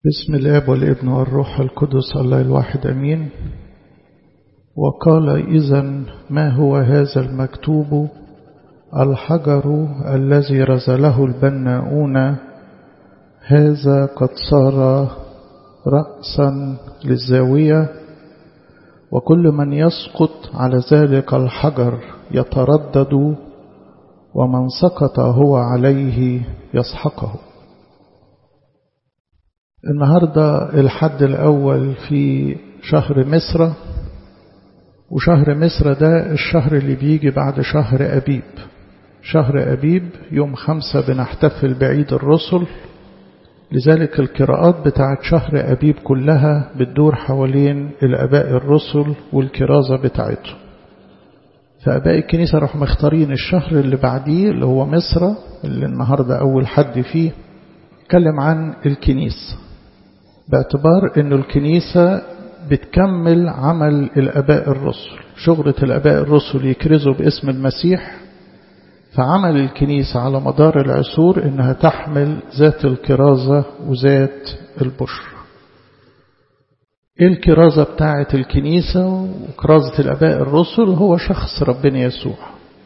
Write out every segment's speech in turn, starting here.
بسم الاب والابن والروح القدس الله الواحد امين وقال اذا ما هو هذا المكتوب الحجر الذي رزله البناؤون هذا قد صار رأسا للزاوية وكل من يسقط على ذلك الحجر يتردد ومن سقط هو عليه يسحقه النهاردة الحد الأول في شهر مصر وشهر مصر ده الشهر اللي بيجي بعد شهر أبيب شهر أبيب يوم خمسة بنحتفل بعيد الرسل لذلك القراءات بتاعت شهر أبيب كلها بتدور حوالين الأباء الرسل والكرازة بتاعته فأباء الكنيسة راحوا مختارين الشهر اللي بعديه اللي هو مصر اللي النهاردة أول حد فيه اتكلم عن الكنيسة باعتبار أن الكنيسة بتكمل عمل الأباء الرسل شغلة الأباء الرسل يكرزوا باسم المسيح فعمل الكنيسة على مدار العصور إنها تحمل ذات الكرازة وذات البشر إيه الكرازة بتاعة الكنيسة وكرازة الأباء الرسل هو شخص ربنا يسوع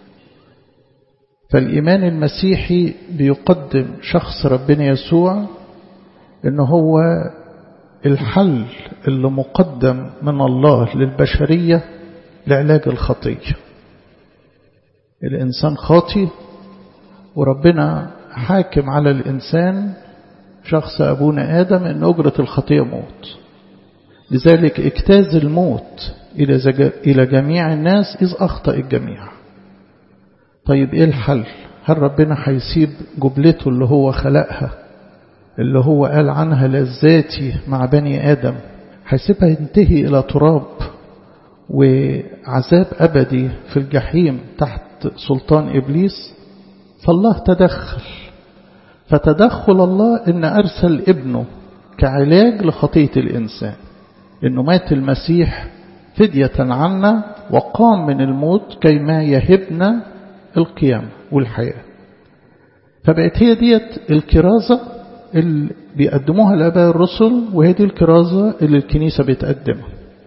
فالإيمان المسيحي بيقدم شخص ربنا يسوع إنه هو الحل اللي مقدم من الله للبشرية لعلاج الخطية الإنسان خاطي وربنا حاكم على الإنسان شخص أبونا آدم أن أجرة الخطية موت لذلك اجتاز الموت إلى جميع الناس إذ أخطأ الجميع طيب إيه الحل هل ربنا هيسيب جبلته اللي هو خلقها اللي هو قال عنها لذاتي مع بني آدم هيسيبها ينتهي إلى تراب وعذاب أبدي في الجحيم تحت سلطان إبليس فالله تدخل فتدخل الله إن أرسل ابنه كعلاج لخطية الإنسان إنه مات المسيح فدية عنا وقام من الموت كيما يهبنا القيامة والحياة فبقت هي ديت الكرازة اللي بيقدموها الآباء الرسل وهي دي الكرازة اللي الكنيسة بتقدمها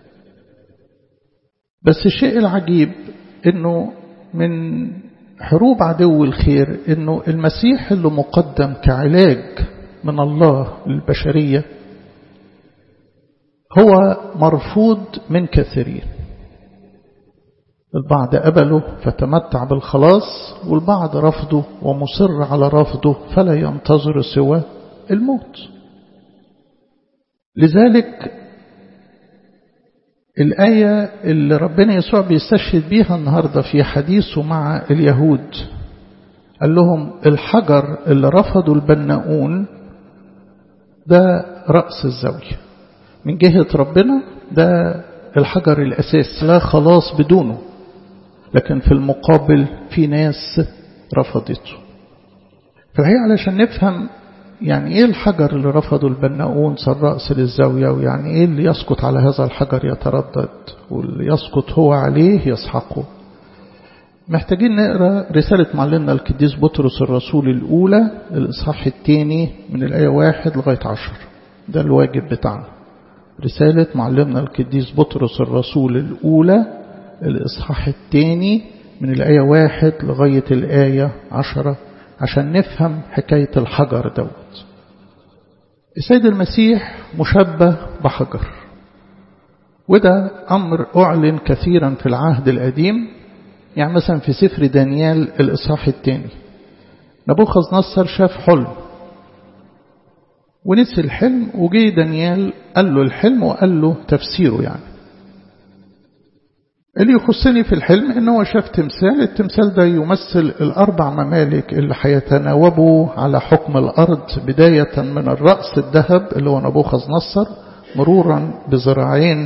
بس الشيء العجيب انه من حروب عدو الخير انه المسيح اللي مقدم كعلاج من الله للبشرية هو مرفوض من كثيرين البعض قبله فتمتع بالخلاص والبعض رفضه ومصر على رفضه فلا ينتظر سوى الموت لذلك الآية اللي ربنا يسوع بيستشهد بيها النهاردة في حديثه مع اليهود قال لهم الحجر اللي رفضوا البناؤون ده رأس الزاوية من جهة ربنا ده الحجر الأساس لا خلاص بدونه لكن في المقابل في ناس رفضته فالحقيقة علشان نفهم يعني ايه الحجر اللي رفضوا البناؤون صار رأس للزاوية ويعني ايه اللي يسقط على هذا الحجر يتردد واللي يسقط هو عليه يسحقه محتاجين نقرأ رسالة معلمنا القديس بطرس الرسول الأولى الإصحاح الثاني من الآية واحد لغاية عشر ده الواجب بتاعنا رسالة معلمنا القديس بطرس الرسول الأولى الإصحاح الثاني من الآية واحد لغاية الآية عشرة عشان نفهم حكاية الحجر دوت السيد المسيح مشبه بحجر وده أمر أعلن كثيرا في العهد القديم يعني مثلا في سفر دانيال الإصحاح الثاني نبوخذ نصر شاف حلم ونسي الحلم وجي دانيال قال له الحلم وقال له تفسيره يعني اللي يخصني في الحلم ان هو شاف تمثال التمثال ده يمثل الاربع ممالك اللي هيتناوبوا على حكم الارض بداية من الرأس الذهب اللي هو نبوخذ نصر مرورا بذراعين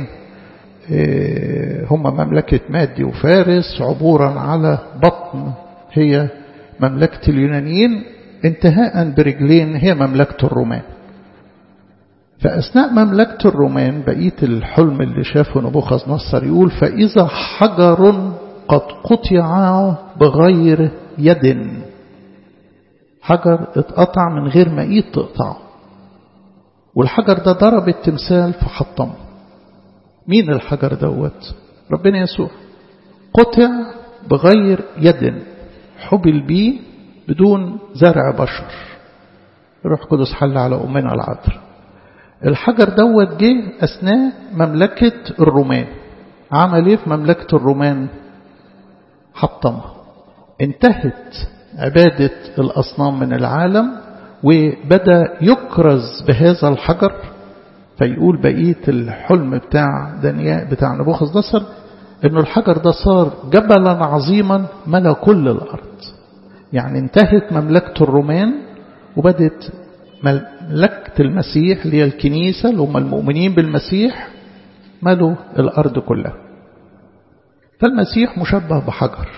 هم مملكة مادي وفارس عبورا على بطن هي مملكة اليونانيين انتهاء برجلين هي مملكة الرومان فأثناء مملكة الرومان بقية الحلم اللي شافه نبوخذ نصر يقول فإذا حجر قد قطع بغير يد حجر اتقطع من غير ما ايد تقطعه والحجر ده ضرب التمثال فحطمه مين الحجر دوت ربنا يسوع قطع بغير يد حبل بيه بدون زرع بشر روح قدس حل على أمنا العذراء الحجر دوت جه أثناء مملكة الرومان عمل ايه في مملكة الرومان حطمها انتهت عبادة الأصنام من العالم وبدأ يكرز بهذا الحجر فيقول بقية الحلم بتاع دانيال بتاع نبوخذ نصر انه الحجر ده صار جبلا عظيما ملا كل الأرض يعني انتهت مملكة الرومان وبدت مملكة المسيح اللي هي الكنيسة اللي هم المؤمنين بالمسيح ملوا الأرض كلها فالمسيح مشبه بحجر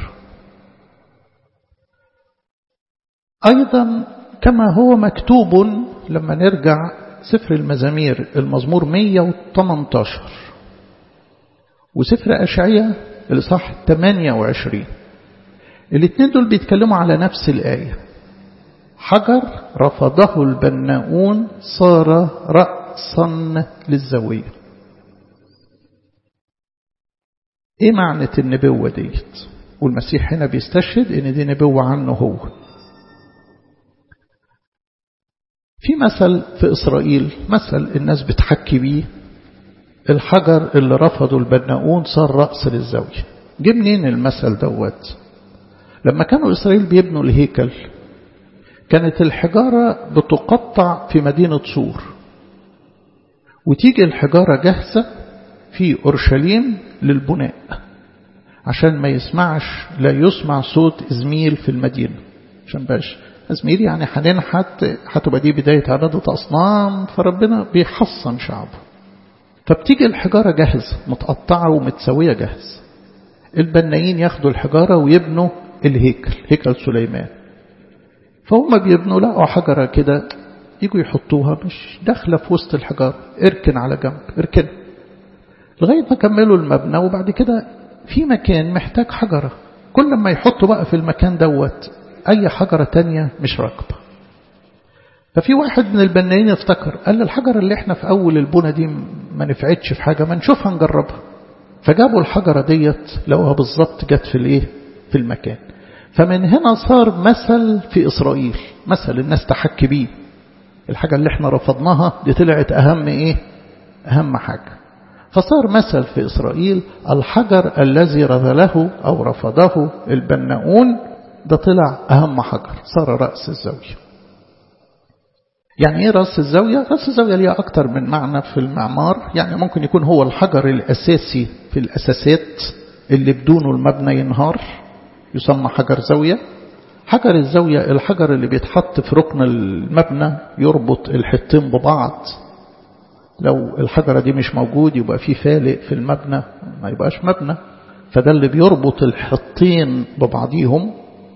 أيضا كما هو مكتوب لما نرجع سفر المزامير المزمور 118 وسفر أشعية الإصحاح 28 الاثنين دول بيتكلموا على نفس الآية حجر رفضه البناؤون صار رأسا للزاوية ايه معنى النبوة ديت والمسيح هنا بيستشهد ان دي نبوة عنه هو في مثل في إسرائيل مثل الناس بتحكي بيه الحجر اللي رفضه البناؤون صار رأس للزاوية جه منين المثل دوت لما كانوا إسرائيل بيبنوا الهيكل كانت الحجارة بتقطع في مدينة صور وتيجي الحجارة جاهزة في أورشليم للبناء عشان ما يسمعش لا يسمع صوت إزميل في المدينة عشان باش إزميل يعني هننحت هتبقى دي بداية عبادة أصنام فربنا بيحصن شعبه فبتيجي الحجارة جاهزة متقطعة ومتسوية جاهزة البنايين ياخدوا الحجارة ويبنوا الهيكل هيكل سليمان فهم بيبنوا لقوا حجرة كده يجوا يحطوها مش داخلة في وسط الحجارة اركن على جنب اركن لغاية ما كملوا المبنى وبعد كده في مكان محتاج حجرة كل ما يحطوا بقى في المكان دوت أي حجرة تانية مش راكبة ففي واحد من البنايين افتكر قال الحجرة اللي احنا في أول البنى دي ما نفعتش في حاجة ما نشوفها نجربها فجابوا الحجرة ديت لقوها بالظبط جت في الايه في المكان فمن هنا صار مثل في إسرائيل مثل الناس تحكي بيه الحاجة اللي احنا رفضناها دي طلعت أهم إيه أهم حاجة فصار مثل في إسرائيل الحجر الذي رذله أو رفضه البناؤون ده طلع أهم حجر صار رأس الزاوية يعني إيه رأس الزاوية؟ رأس الزاوية ليها أكتر من معنى في المعمار يعني ممكن يكون هو الحجر الأساسي في الأساسات اللي بدونه المبنى ينهار يسمى حجر زاوية حجر الزاوية الحجر اللي بيتحط في ركن المبنى يربط الحطين ببعض لو الحجرة دي مش موجود يبقى في فالق في المبنى ما يبقاش مبنى فده اللي بيربط الحطين ببعضيهم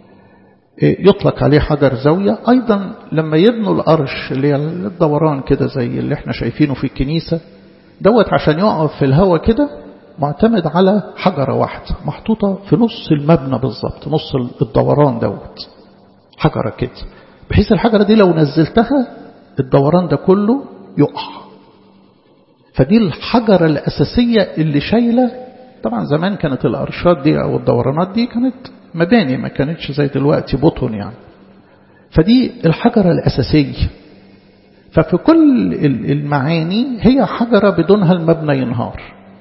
يطلق عليه حجر زاوية أيضا لما يبنوا الأرش اللي هي الدوران كده زي اللي احنا شايفينه في الكنيسة دوت عشان يقف في الهواء كده معتمد على حجرة واحدة محطوطة في نص المبنى بالظبط نص الدوران دوت حجرة كده بحيث الحجرة دي لو نزلتها الدوران ده كله يقع فدي الحجرة الأساسية اللي شايلة طبعا زمان كانت الأرشات دي أو الدورانات دي كانت مباني ما كانتش زي دلوقتي بطن يعني فدي الحجرة الأساسية ففي كل المعاني هي حجرة بدونها المبنى ينهار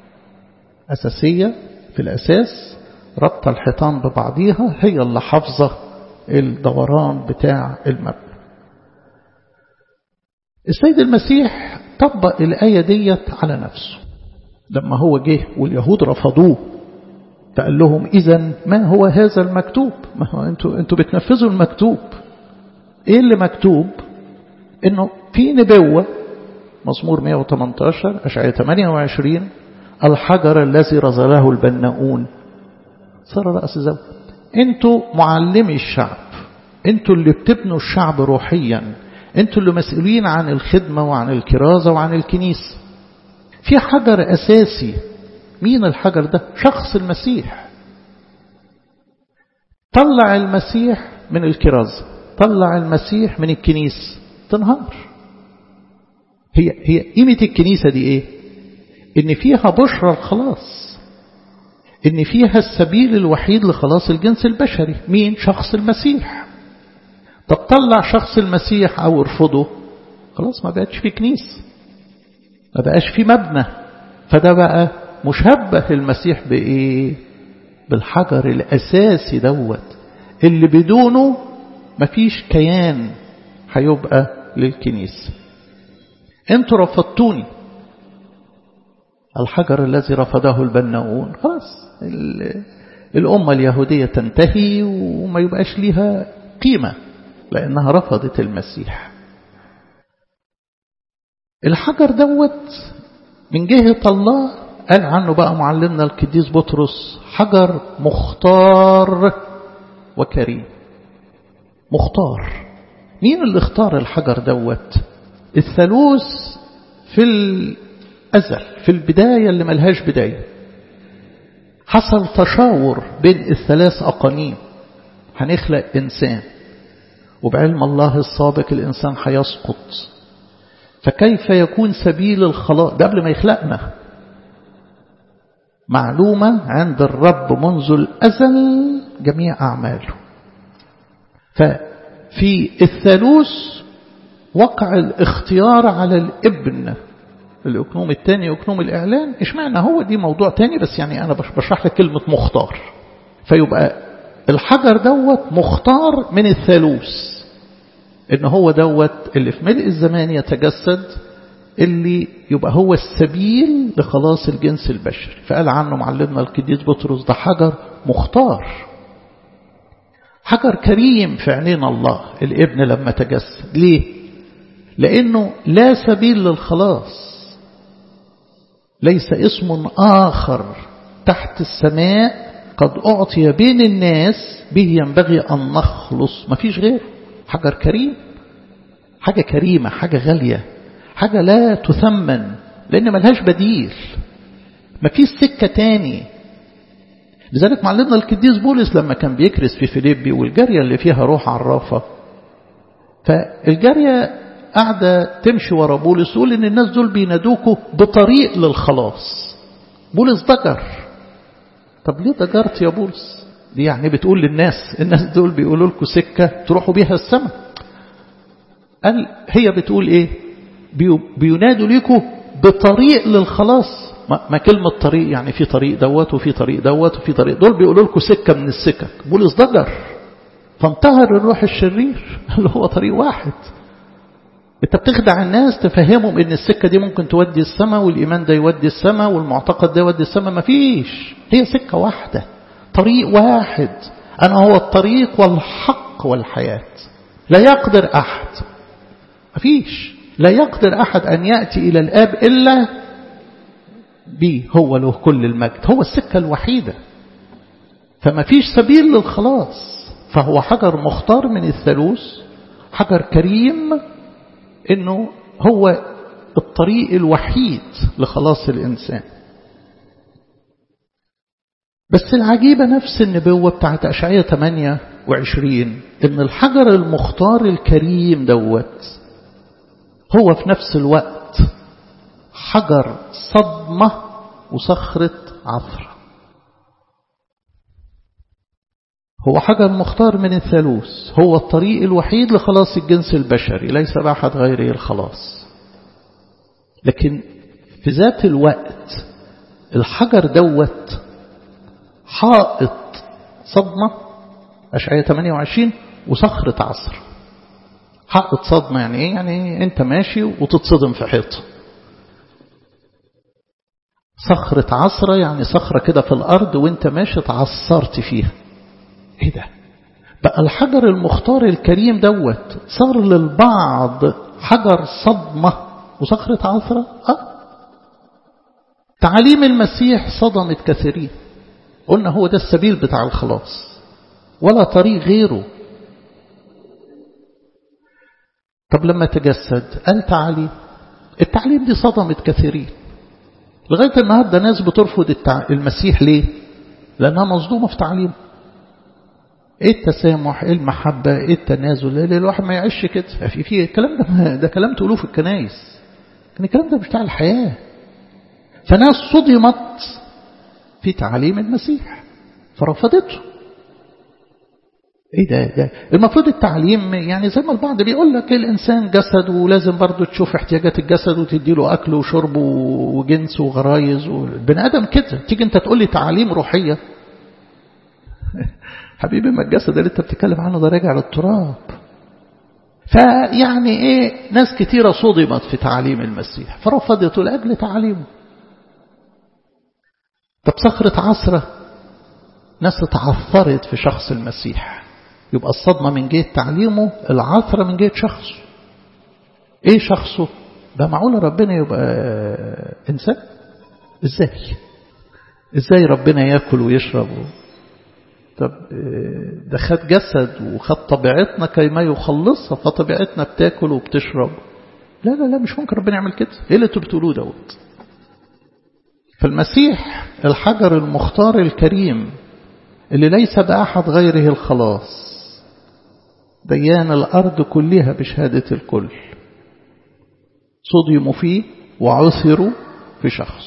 أساسية في الأساس ربط الحيطان ببعضيها هي اللي حافظة الدوران بتاع المبنى السيد المسيح طبق الآية ديت على نفسه لما هو جه واليهود رفضوه فقال لهم إذا ما هو هذا المكتوب ما هو أنتوا, أنتوا بتنفذوا المكتوب إيه اللي مكتوب إنه في نبوة مزمور 118 أشعية 28 الحجر الذي رزله البناؤون صار رأس زوج أنتوا معلمي الشعب أنتوا اللي بتبنوا الشعب روحيا أنتوا اللي مسؤولين عن الخدمة وعن الكرازة وعن الكنيسة في حجر أساسي مين الحجر ده شخص المسيح طلع المسيح من الكرازة طلع المسيح من الكنيسة تنهار هي هي قيمة الكنيسة دي ايه ان فيها بشرى الخلاص ان فيها السبيل الوحيد لخلاص الجنس البشري مين شخص المسيح طب طلع شخص المسيح او ارفضه خلاص ما بقتش في كنيسة ما بقاش في مبنى فده بقى مشبه المسيح بايه بالحجر الاساسي دوت اللي بدونه مفيش كيان هيبقى للكنيسة انتوا رفضتوني الحجر الذي رفضه البناؤون خلاص الأمة اليهودية تنتهي وما يبقاش ليها قيمة لأنها رفضت المسيح الحجر دوت من جهة الله قال عنه بقى معلمنا القديس بطرس حجر مختار وكريم مختار مين اللي اختار الحجر دوت الثالوث في الأزل في البداية اللي ملهاش بداية حصل تشاور بين الثلاث أقانيم هنخلق إنسان وبعلم الله السابق الإنسان هيسقط فكيف يكون سبيل الخلاص ده قبل ما يخلقنا معلومة عند الرب منذ الأزل جميع أعماله ففي الثالوث وقع الاختيار على الابن الأكنوم الثاني أكنوم الإعلان اشمعنى هو دي موضوع تاني بس يعني أنا بشرح لك كلمة مختار فيبقى الحجر دوت مختار من الثالوث إن هو دوت اللي في ملء الزمان يتجسد اللي يبقى هو السبيل لخلاص الجنس البشري فقال عنه معلمنا القديس بطرس ده حجر مختار حجر كريم في عينين الله الابن لما تجسد ليه لأنه لا سبيل للخلاص ليس اسم آخر تحت السماء قد أعطي بين الناس به ينبغي أن نخلص ما فيش غير حجر كريم حاجة كريمة حاجة غالية حاجة لا تثمن لأن ملهاش بديل ما فيش سكة تاني لذلك معلمنا القديس بولس لما كان بيكرس في فيليبي والجارية اللي فيها روح عرافة فالجارية قاعدة تمشي ورا بولس تقول إن الناس دول بينادوكوا بطريق للخلاص بولس ضجر طب ليه ضجرت يا بولس دي يعني بتقول للناس الناس دول بيقولوا لكم سكة تروحوا بيها السماء قال هي بتقول ايه بينادوا ليكوا بطريق للخلاص ما كلمة طريق يعني في طريق دوت وفي طريق دوت وفي طريق دول بيقولوا لكم سكة من السكك بولس ضجر فانتهر الروح الشرير اللي هو طريق واحد انت بتخدع الناس تفهمهم ان السكة دي ممكن تودي السماء والايمان ده يودي السماء والمعتقد ده يودي السماء مفيش هي سكة واحدة طريق واحد انا هو الطريق والحق والحياة لا يقدر احد مفيش لا يقدر احد ان يأتي الى الاب الا بي هو له كل المجد هو السكة الوحيدة فما فيش سبيل للخلاص فهو حجر مختار من الثالوث حجر كريم انه هو الطريق الوحيد لخلاص الانسان بس العجيبة نفس النبوة بتاعت أشعية 28 إن الحجر المختار الكريم دوت هو في نفس الوقت حجر صدمة وصخرة عثرة هو حجر مختار من الثالوث هو الطريق الوحيد لخلاص الجنس البشري ليس بأحد غيره الخلاص لكن في ذات الوقت الحجر دوت حائط صدمة أشعية 28 وصخرة عصر حائط صدمة يعني إيه؟ يعني أنت ماشي وتتصدم في حيط صخرة عصرة يعني صخرة كده في الأرض وانت ماشي تعصرت فيها ايه ده بقى الحجر المختار الكريم دوت صار للبعض حجر صدمة وصخرة عثرة اه تعاليم المسيح صدمت كثيرين قلنا هو ده السبيل بتاع الخلاص ولا طريق غيره طب لما تجسد قال تعاليم التعليم دي صدمت كثيرين لغاية النهاردة ناس بترفض التع... المسيح ليه لأنها مصدومة في تعليمه ايه التسامح ايه المحبة ايه التنازل ايه الواحد ما يعيش كده في في الكلام ده ده كلام تقولوه في الكنايس لكن الكلام ده مش بتاع الحياة فناس صدمت في تعاليم المسيح فرفضته ايه ده ده المفروض التعليم يعني زي ما البعض بيقول لك الانسان جسد ولازم برضه تشوف احتياجات الجسد وتدي له اكل وشرب وجنس وغرايز والبني ادم كده تيجي انت تقول لي تعاليم روحيه حبيبي ما الجسد اللي انت بتتكلم عنه ده راجع للتراب فيعني ايه ناس كتيره صدمت في تعاليم المسيح فرفضته لاجل تعاليمه طب صخره عصره ناس اتعثرت في شخص المسيح يبقى الصدمة من جهة تعليمه العثرة من جهة شخصه ايه شخصه ده معقول ربنا يبقى انسان ازاي ازاي ربنا ياكل ويشرب طب ده خد جسد وخد طبيعتنا كيما يخلصها فطبيعتنا بتاكل وبتشرب لا لا لا مش ممكن ربنا يعمل كده ايه اللي انتوا بتقولوه دوت فالمسيح الحجر المختار الكريم اللي ليس بأحد غيره الخلاص ديان الأرض كلها بشهادة الكل صدموا فيه وعثروا في شخص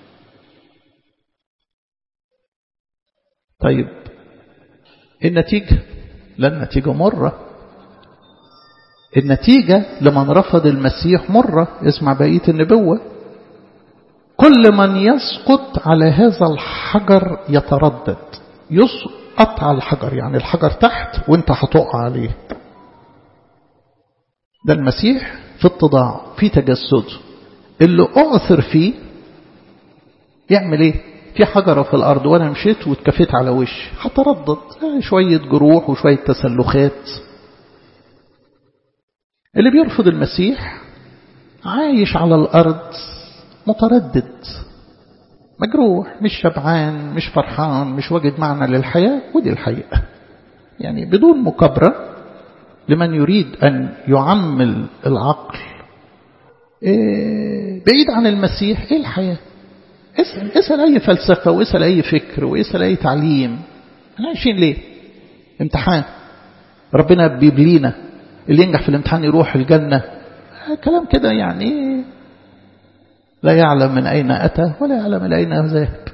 طيب النتيجة لا النتيجة مرة النتيجة لمن رفض المسيح مرة اسمع بقية النبوة كل من يسقط على هذا الحجر يتردد يسقط على الحجر يعني الحجر تحت وانت هتقع عليه ده المسيح في اتضاع في تجسده اللي أعثر فيه يعمل ايه في حجرة في الأرض وأنا مشيت واتكفيت على وشي هتردد شوية جروح وشوية تسلخات اللي بيرفض المسيح عايش على الأرض متردد مجروح مش شبعان مش فرحان مش واجد معنى للحياة ودي الحقيقة يعني بدون مكابرة لمن يريد أن يعمل العقل إيه بعيد عن المسيح إيه الحياة اسأل, اسأل أي فلسفة واسأل أي فكر واسأل أي تعليم احنا عايشين ليه امتحان ربنا بيبلينا اللي ينجح في الامتحان يروح الجنة كلام كده يعني لا يعلم من أين أتى ولا يعلم من أين ذهب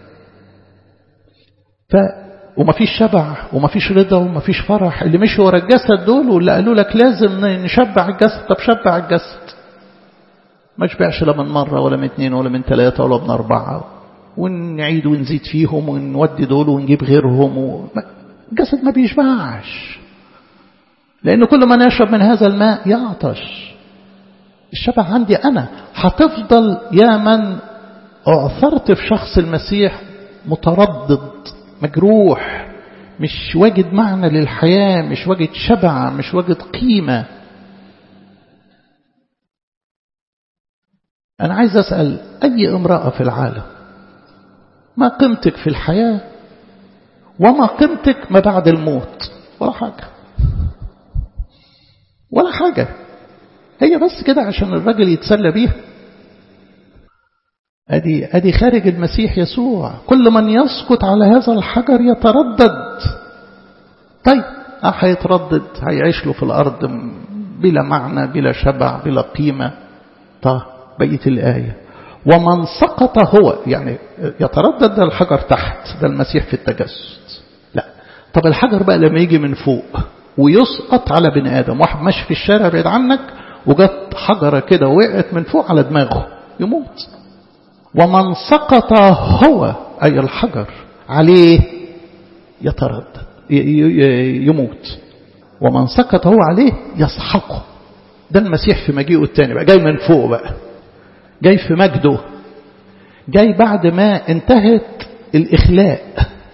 ف وما فيش شبع وما فيش رضا وما فيش فرح اللي مشي ورا الجسد دول واللي قالوا لك لازم نشبع الجسد طب شبع الجسد ما شبعش لا من مرة ولا من اثنين ولا من ثلاثة ولا من أربعة ونعيد ونزيد فيهم ونودي دول ونجيب غيرهم و... الجسد ما بيشبعش لأن كل ما نشرب من هذا الماء يعطش الشبع عندي أنا هتفضل يا من أعثرت في شخص المسيح متردد مجروح مش واجد معنى للحياة مش واجد شبع مش واجد قيمة أنا عايز أسأل أي امرأة في العالم ما قيمتك في الحياة وما قيمتك ما بعد الموت ولا حاجة ولا حاجة هي بس كده عشان الراجل يتسلى بيها أدي, أدي خارج المسيح يسوع كل من يسقط على هذا الحجر يتردد طيب أه هيتردد هيعيش له في الأرض بلا معنى بلا شبع بلا قيمة طيب بقية الآية ومن سقط هو يعني يتردد ده الحجر تحت ده المسيح في التجسد لا طب الحجر بقى لما يجي من فوق ويسقط على بني آدم واحد ماشي في الشارع بعيد عنك وجت حجرة كده وقعت من فوق على دماغه يموت ومن سقط هو أي الحجر عليه يتردد يموت ومن سقط هو عليه يسحقه ده المسيح في مجيئه الثاني بقى جاي من فوق بقى جاي في مجده جاي بعد ما انتهت الإخلاء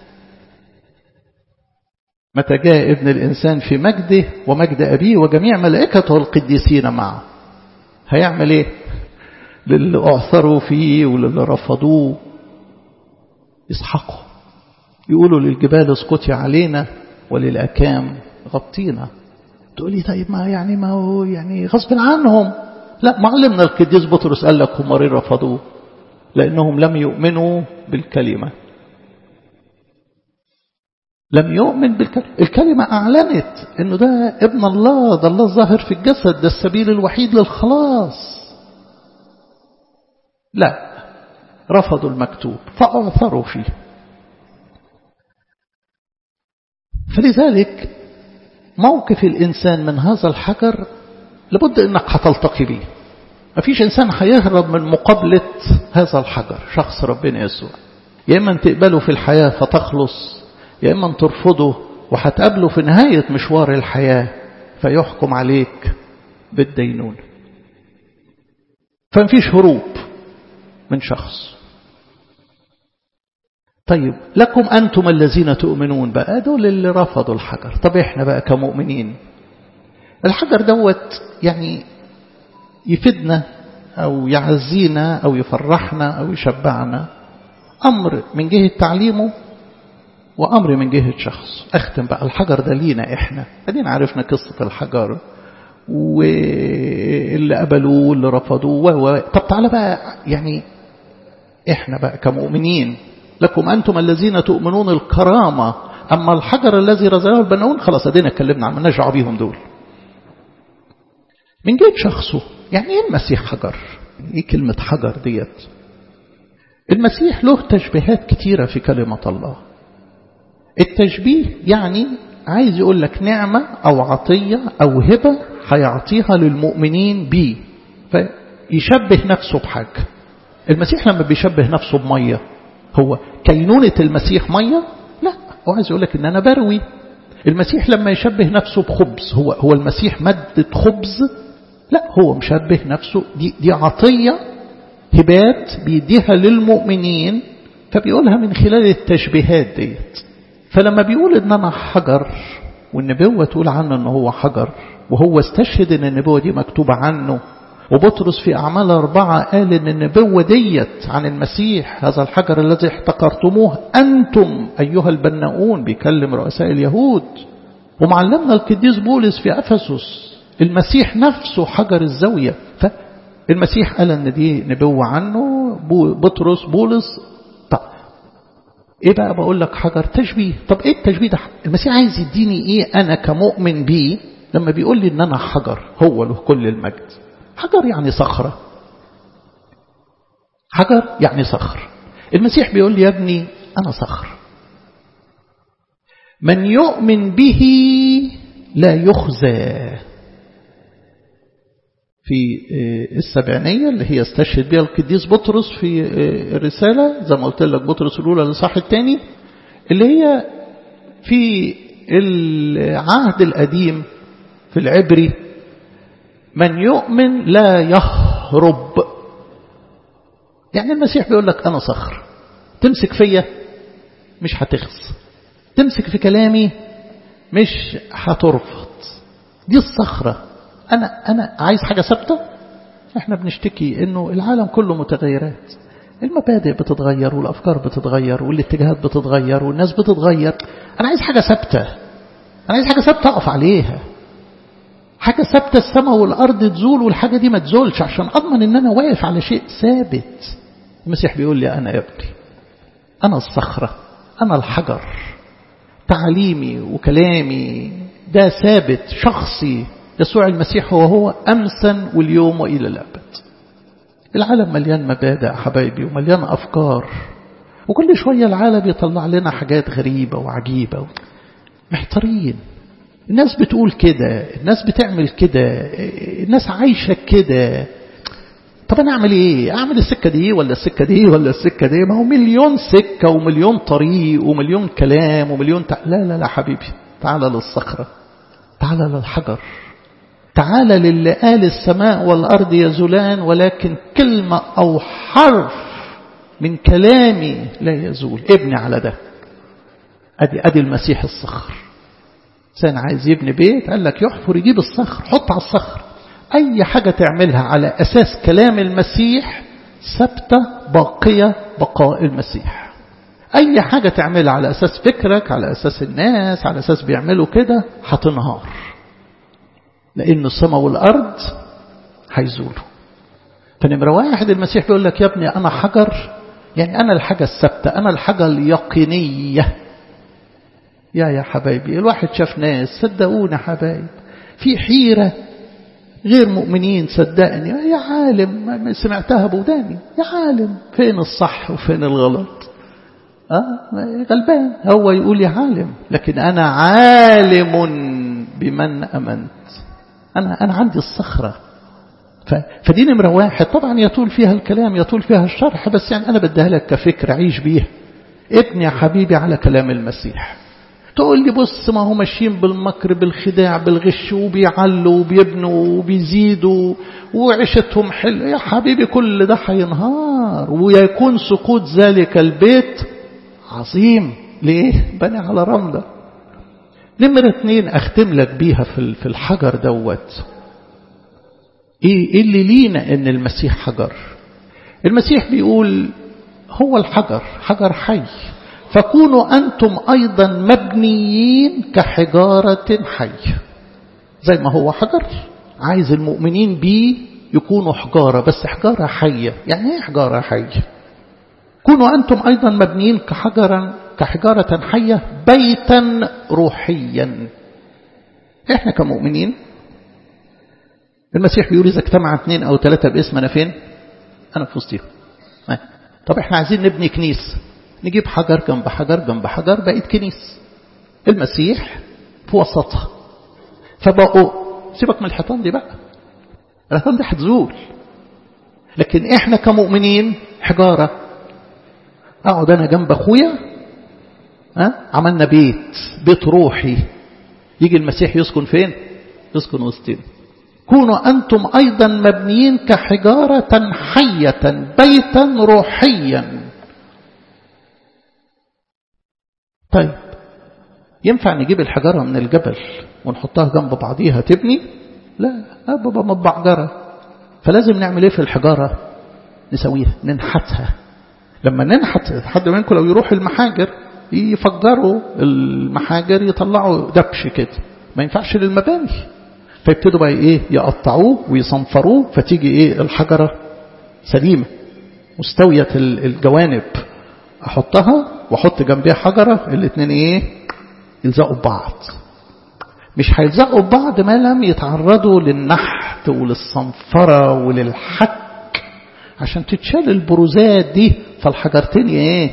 متى جاء ابن الإنسان في مجده ومجد أبيه وجميع ملائكته القديسين معه هيعمل ايه للي أعثروا فيه وللي رفضوه يسحقوا يقولوا للجبال اسقطي علينا وللأكام غطينا تقول لي طيب ما يعني ما هو يعني غصب عنهم لا معلمنا القديس بطرس قال لك هم ليه رفضوه لأنهم لم يؤمنوا بالكلمة لم يؤمن بالكلمة الكلمة أعلنت أنه ده ابن الله ده الله ظاهر في الجسد ده السبيل الوحيد للخلاص لا رفضوا المكتوب فأعثروا فيه فلذلك موقف الإنسان من هذا الحجر لابد أنك هتلتقي به مفيش إنسان هيهرب من مقابلة هذا الحجر شخص ربنا يسوع يا إما تقبله في الحياة فتخلص يا إما ترفضه وهتقابله في نهاية مشوار الحياة فيحكم عليك بالدينون فمفيش هروب من شخص طيب لكم أنتم الذين تؤمنون بقى دول اللي رفضوا الحجر طب إحنا بقى كمؤمنين الحجر دوت يعني يفيدنا أو يعزينا أو يفرحنا أو يشبعنا أمر من جهة تعليمه وأمر من جهة شخص أختم بقى الحجر ده لينا إحنا أدينا عرفنا قصة الحجر واللي قبلوه واللي رفضوه و... طب تعالى بقى يعني إحنا بقى كمؤمنين لكم أنتم الذين تؤمنون الكرامة أما الحجر الذي رزقه البنون خلاص أدينا اتكلمنا عن مالناش دعوه بيهم دول من جهة شخصه يعني إيه المسيح حجر إيه كلمة حجر ديت المسيح له تشبيهات كتيرة في كلمة الله التشبيه يعني عايز يقول لك نعمة أو عطية أو هبة هيعطيها للمؤمنين بيه فيشبه نفسه بحاجة المسيح لما بيشبه نفسه بمية هو كينونة المسيح مية لا هو عايز يقول لك ان انا بروي المسيح لما يشبه نفسه بخبز هو هو المسيح مادة خبز لا هو مشبه نفسه دي, دي عطية هبات بيديها للمؤمنين فبيقولها من خلال التشبيهات ديت فلما بيقول ان انا حجر والنبوة تقول عنه ان هو حجر وهو استشهد ان النبوة دي مكتوبة عنه وبطرس في أعمال أربعة قال إن النبوة ديت عن المسيح هذا الحجر الذي احتقرتموه أنتم أيها البناؤون بيكلم رؤساء اليهود ومعلمنا القديس بولس في أفسس المسيح نفسه حجر الزاوية فالمسيح قال إن دي نبوة عنه بطرس بولس طب إيه بقى بقول لك حجر تشبيه طب إيه التشبيه ده المسيح عايز يديني إيه أنا كمؤمن بيه لما بيقول لي إن أنا حجر هو له كل المجد حجر يعني صخرة حجر يعني صخر المسيح بيقول لي يا ابني أنا صخر من يؤمن به لا يخزى في السبعينية اللي هي استشهد بها القديس بطرس في الرسالة زي ما قلت لك بطرس الأولى للصح الثاني اللي هي في العهد القديم في العبري من يؤمن لا يهرب يعني المسيح بيقول لك أنا صخر تمسك فيا مش هتخز تمسك في كلامي مش هترفض دي الصخرة أنا, أنا عايز حاجة ثابتة احنا بنشتكي انه العالم كله متغيرات المبادئ بتتغير والأفكار بتتغير والاتجاهات بتتغير والناس بتتغير أنا عايز حاجة ثابتة أنا عايز حاجة ثابتة أقف عليها حاجة ثابتة السماء والأرض تزول والحاجة دي ما تزولش عشان أضمن إن أنا واقف على شيء ثابت المسيح بيقول لي أنا يا ابني أنا الصخرة أنا الحجر تعليمي وكلامي ده ثابت شخصي يسوع المسيح هو هو أمسا واليوم وإلى الأبد العالم مليان مبادئ حبايبي ومليان أفكار وكل شوية العالم يطلع لنا حاجات غريبة وعجيبة محتارين الناس بتقول كده الناس بتعمل كده الناس عايشة كده طب أنا أعمل إيه أعمل السكة دي ولا السكة دي ولا السكة دي ما هو مليون سكة ومليون طريق ومليون كلام ومليون تع... لا لا لا حبيبي تعال للصخرة تعال للحجر تعال للي قال السماء والأرض يزولان ولكن كلمة أو حرف من كلامي لا يزول ابني على ده أدي, أدي المسيح الصخر إنسان عايز يبني بيت قال لك يحفر يجيب الصخر حط على الصخر أي حاجة تعملها على أساس كلام المسيح ثابتة باقية بقاء المسيح أي حاجة تعملها على أساس فكرك على أساس الناس على أساس بيعملوا كده هتنهار لأن السماء والأرض هيزولوا فنمرة واحد المسيح بيقول لك يا ابني أنا حجر يعني أنا الحاجة الثابتة أنا الحاجة اليقينية يا يا حبايبي الواحد شاف ناس صدقونا حبايب في حيرة غير مؤمنين صدقني يا عالم سمعتها بوداني يا عالم فين الصح وفين الغلط آه غلبان هو يقول يا عالم لكن أنا عالم بمن أمنت أنا أنا عندي الصخرة فدي نمرة واحد طبعا يطول فيها الكلام يطول فيها الشرح بس يعني أنا بديها لك كفكرة عيش بيها ابني يا حبيبي على كلام المسيح تقول لي بص ما هو ماشيين بالمكر بالخداع بالغش وبيعلوا وبيبنوا وبيزيدوا وعيشتهم حلو يا حبيبي كل ده هينهار ويكون سقوط ذلك البيت عظيم ليه بني على رملة نمرة اتنين اختم لك بيها في الحجر دوت ايه اللي لينا ان المسيح حجر المسيح بيقول هو الحجر حجر حي فكونوا أنتم أيضا مبنيين كحجارة حي زي ما هو حجر عايز المؤمنين بيه يكونوا حجارة بس حجارة حية يعني ايه حجارة حية كونوا أنتم أيضا مبنيين كحجرا كحجارة حية بيتا روحيا احنا كمؤمنين المسيح بيقول إذا اجتمع اثنين أو ثلاثة باسمنا فين أنا في وسطهم طب احنا عايزين نبني كنيسة نجيب حجر جنب حجر جنب حجر بقيت كنيسة المسيح في وسطها فبقوا سيبك من الحيطان دي بقى الحيطان دي هتزول لكن احنا كمؤمنين حجارة اقعد انا جنب اخويا ها عملنا بيت بيت روحي يجي المسيح يسكن فين يسكن وسطنا كونوا أنتم أيضا مبنيين كحجارة حية بيتا روحيا طيب ينفع نجيب الحجارة من الجبل ونحطها جنب بعضيها تبني لا أبقى متبعجرة فلازم نعمل ايه في الحجارة نسويها ننحتها لما ننحت حد منكم لو يروح المحاجر يفجروا المحاجر يطلعوا دبش كده ما ينفعش للمباني فيبتدوا بقى ايه يقطعوه ويصنفروه فتيجي ايه الحجرة سليمة مستوية الجوانب احطها واحط جنبيها حجرة الاثنين ايه يلزقوا ببعض مش هيلزقوا ببعض ما لم يتعرضوا للنحت وللصنفرة وللحك عشان تتشال البروزات دي فالحجرتين ايه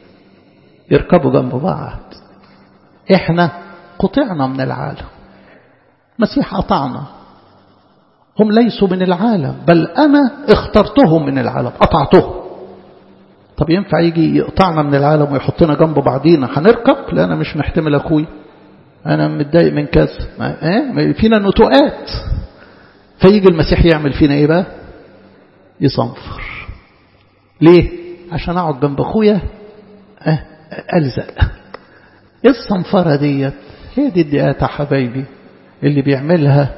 يركبوا جنب بعض احنا قطعنا من العالم مسيح قطعنا هم ليسوا من العالم بل أنا اخترتهم من العالم قطعتهم طب ينفع يجي يقطعنا من العالم ويحطنا جنب بعضينا هنركب لا أنا مش محتمل أخوي أنا متضايق من كذا إيه؟ فينا نتوءات فيجي المسيح يعمل فينا إيه بقى يصنفر ليه عشان أقعد جنب أخويا أه ألزق إيه الصنفرة ديت هي دي الدقات يا حبايبي اللي بيعملها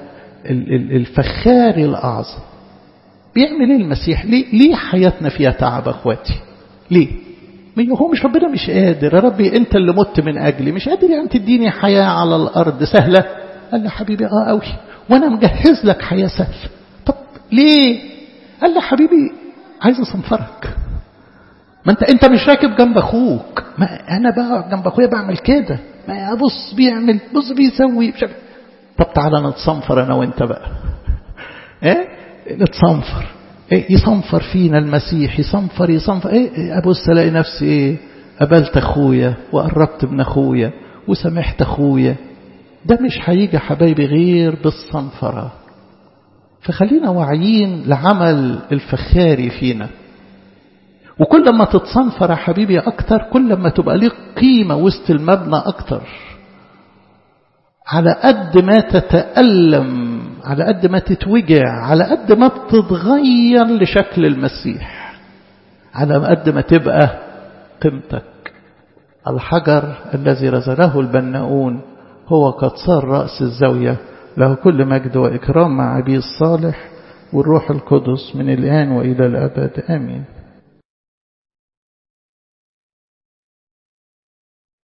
الفخاري الأعظم بيعمل ايه المسيح ليه, ليه حياتنا فيها تعب اخواتي ليه هو مش ربنا مش قادر يا ربي انت اللي مت من اجلي مش قادر يعني تديني حياة على الارض سهلة قال له حبيبي اه قوي وانا مجهز لك حياة سهلة طب ليه قال له حبيبي عايز اصنفرك ما انت انت مش راكب جنب اخوك ما انا بقى جنب اخويا بعمل كده ما بص بيعمل بص بيسوي مش طب تعالى نتصنفر انا وانت بقى ايه نتصنفر إيه يصنفر فينا المسيح يصنفر يصنفر ايه ابص الاقي نفسي ايه قبلت اخويا وقربت من اخويا وسامحت اخويا ده مش هيجي حبايبي غير بالصنفرة فخلينا واعيين لعمل الفخاري فينا وكل ما تتصنفر يا حبيبي أكتر كل ما تبقى ليك قيمة وسط المبنى أكتر على قد ما تتألم على قد ما تتوجع على قد ما بتتغير لشكل المسيح على قد ما تبقى قيمتك الحجر الذي رزله البناؤون هو قد صار رأس الزاوية له كل مجد وإكرام مع أبي الصالح والروح القدس من الآن وإلى الأبد آمين